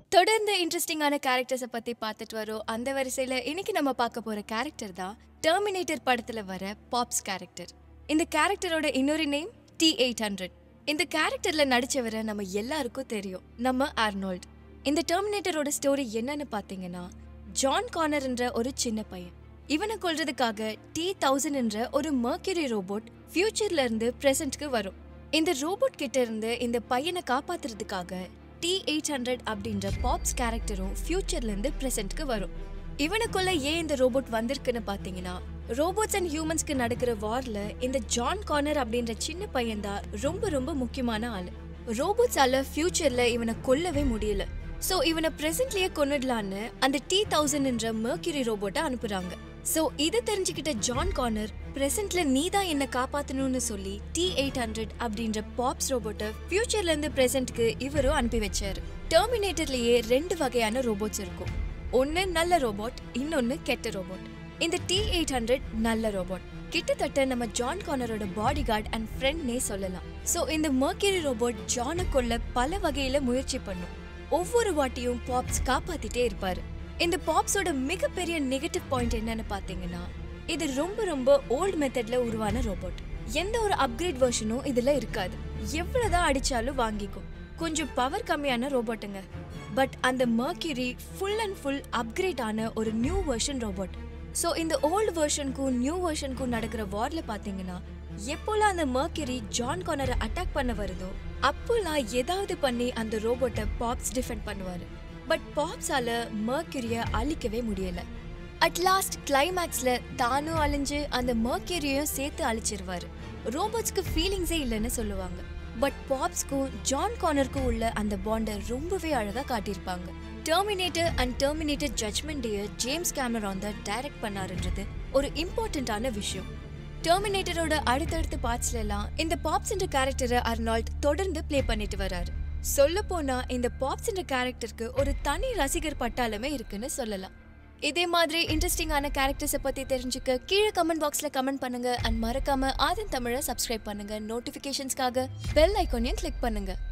தொடர்ந்து இன்ட்ரெஸ்டிங்கான கேரக்டர்ஸை பத்தி பார்த்துட்டு வரோம் அந்த வரிசையில இன்னைக்கு நம்ம பார்க்க போற கேரக்டர் தான் டெர்மினேட்டர் படத்துல வர பாப்ஸ் கேரக்டர் இந்த கேரக்டரோட இன்னொரு நேம் டி எயிட் ஹண்ட்ரட் இந்த கேரக்டர்ல நடிச்சவரை நம்ம எல்லாருக்கும் தெரியும் நம்ம ஆர்னால்ட் இந்த டெர்மினேட்டரோட ஸ்டோரி என்னன்னு பாத்தீங்கன்னா ஜான் கார்னர் என்ற ஒரு சின்ன பையன் இவனை கொல்றதுக்காக டி தௌசண்ட் என்ற ஒரு மர்க்யூரி ரோபோட் ஃபியூச்சர்ல இருந்து பிரசன்ட்க்கு வரும் இந்த ரோபோட் கிட்ட இருந்து இந்த பையனை காப்பாத்துறதுக்காக டி எயிட் ஹண்ட்ரட் அப்படின்ற பாப்ஸ் கேரக்டரும் ஃபியூச்சர்ல இருந்து பிரசன்ட்க்கு வரும் இவனுக்குள்ள ஏன் இந்த ரோபோட் வந்திருக்குன்னு பாத்தீங்கன்னா ரோபோட்ஸ் அண்ட் ஹியூமன்ஸ்க்கு நடக்கிற வார்ல இந்த ஜான் கார்னர் அப்படின்ற சின்ன பையன் தான் ரொம்ப ரொம்ப முக்கியமான ஆளு ரோபோட்ஸால ஃபியூச்சர்ல இவனை கொல்லவே முடியல சோ இவனை பிரசன்ட்லயே கொன்னுடலான்னு அந்த டி தௌசண்ட் என்ற மர்க்யூரி ரோபோட்டை அனுப்புறாங்க சோ இதை தெரிஞ்சுக்கிட்ட ஜான் கார்னர் பிரசன்ட்ல நீ தான் என்ன காப்பாத்தணும்னு சொல்லி டி எயிட் ஹண்ட்ரட் அப்படின்ற பாப்ஸ் ரோபோட்டை ஃபியூச்சர்ல இருந்து பிரசன்ட்க்கு இவரும் அனுப்பி வச்சாரு டெர்மினேட்டர்லயே ரெண்டு வகையான ரோபோட்ஸ் இருக்கும் ஒன்னு நல்ல ரோபோட் இன்னொன்னு கெட்ட ரோபோட் இந்த டி எயிட் ஹண்ட்ரட் நல்ல ரோபோட் கிட்டத்தட்ட நம்ம ஜான் கார்னரோட பாடி கார்டு அண்ட் ஃப்ரெண்ட்னே சொல்லலாம் சோ இந்த மர்க்யூரி ரோபோட் ஜானை கொல்ல பல வகையில முயற்சி பண்ணும் ஒவ்வொரு வாட்டியும் பாப்ஸ் காப்பாத்திட்டே இருப்பாரு இந்த பாப்ஸோட மிகப்பெரிய நெகட்டிவ் பாயிண்ட் என்னன்னு பாத்தீங்கன்னா இது ரொம்ப ரொம்ப ஓல்ட் மெத்தட்ல உருவான ரோபோட் எந்த ஒரு அப்கிரேட் வெர்ஷனும் இதுல இருக்காது எவ்வளவுதான் அடிச்சாலும் வாங்கிக்கும் கொஞ்சம் பவர் கம்மியான ரோபோட்டுங்க பட் அந்த mercury full and full upgrade ஆன ஒரு நியூ வெர்ஷன் ரோபோட் ஸோ இந்த ஓல்டு வெர்ஷனுக்கும் நியூ வெர்ஷனுக்கும் நடக்கிற வார்ல பாத்தீங்கன்னா எப்போல்லாம் அந்த மர்க்யூரி ஜான் கார்னரை அட்டாக் பண்ண வருதோ அப்போல்லாம் ஏதாவது பண்ணி அந்த ரோபோட்டை பாப்ஸ் டிஃபெண்ட் பண்ணுவாரு பட் பாப்ஸால மர்க்யூரிய அழிக்கவே முடியல அட் லாஸ்ட் கிளைமேக்ஸ்ல தானும் அழிஞ்சு அந்த மர்க்யூரியையும் சேர்த்து அழிச்சிருவாரு ரோபோட்ஸ்க்கு ஃபீலிங்ஸே இல்லைன்னு சொல்லுவாங்க பட் பாப்ஸ்க்கும் ஜான் கார்னருக்கும் உள்ள அந்த பாண்டை ரொம்பவே அழகா காட்டியிருப்பாங்க Terminator and Terminator judgment day James Cameron தான் டைரக்ட் பண்ணாருன்றது ஒரு இம்பார்ட்டண்ட்டான விஷயம் டெர்மினேட்டரோட அடுத்தடுத்த பார்ட்ஸ்ல எல்லாம் இந்த பாப்ஸ் என்ற கேரக்டரை அர்னால்ட் தொடர்ந்து ப்ளே பண்ணிட்டு வராரு சொல்ல போனா இந்த பாப்ஸ் என்ற கேரக்டருக்கு ஒரு தனி ரசிகர் பட்டாளமே இருக்குன்னு சொல்லலாம் இதே மாதிரி இன்ட்ரெஸ்டிங்கான கேரக்டர்ஸை பத்தி தெரிஞ்சுக்க கீழே கமெண்ட் பாக்ஸ்ல கமெண்ட் பண்ணுங்க அண்ட் மறக்காம ஆதன் தமிழை சப்ஸ்கிரைப் பண்ணுங்க நோட்டிபிகேஷன்ஸ்க்காக பெல் ஐக்கானையும் கிளிக் பண்ணுங்க